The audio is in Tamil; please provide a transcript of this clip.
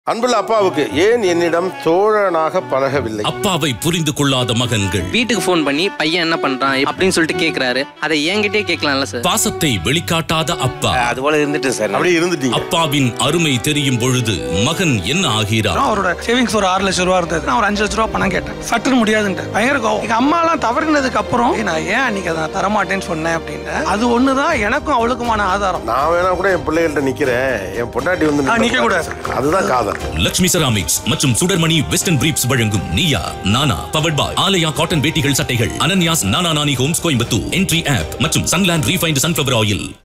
அன்புள்ள அப்பாவுக்கு ஏன் என்னிடம் தோழனாக பழகவில்லை அப்பாவை புரிந்து கொள்ளாத மகன்கள் வீட்டுக்கு ஃபோன் பண்ணி பையன் என்ன பண்றான் அப்படின்னு சொல்லிட்டு கேக்குறாரு அதை என்கிட்டயே கேட்கலாம்ல சார் பாசத்தை வெளிக்காட்டாத அப்பா அது போல இருந்துட்டு சார் அப்படியே இருந்துட்டீங்க அப்பாவின் அருமை தெரியும் பொழுது மகன் என்ன ஆகிறார் அவரோட சேவிங்ஸ் ஒரு ஆறு லட்சம் ரூபா இருந்தது நான் ஒரு அஞ்சு லட்ச ரூபா பணம் கேட்டேன் சட்டுன்னு முடியாதுன்ட்டு பயங்கர கோவம் எங்க அம்மா எல்லாம் தவறினதுக்கு அப்புறம் "ஏய், நான் ஏன் அன்னைக்கு அதை நான் தரமாட்டேன்னு சொன்னேன் அப்படின்னு அது ஒண்ணுதான் எனக்கும் அவளுக்குமான ஆதாரம் நான் வேணா கூட என் பிள்ளைகள்ட்ட நிக்கிறேன் என் பொண்டாட்டி வந்து ஆ, நிக்க கூடாது. அதுதான் காதல் லட்சுமி செராமிக்ஸ் மற்றும் சுடர்மணி வெஸ்டர்ன் பிரீப்ஸ் வழங்கும் Neeya Naana powered by Aalaya cotton வேட்டிகள் சட்டைகள் Ananyas Nana Nani homes Coimbatore entry app மற்றும் சன்லாண்ட் ரீஃபைண்ட் சன்ஃபிளவர் ஆயில்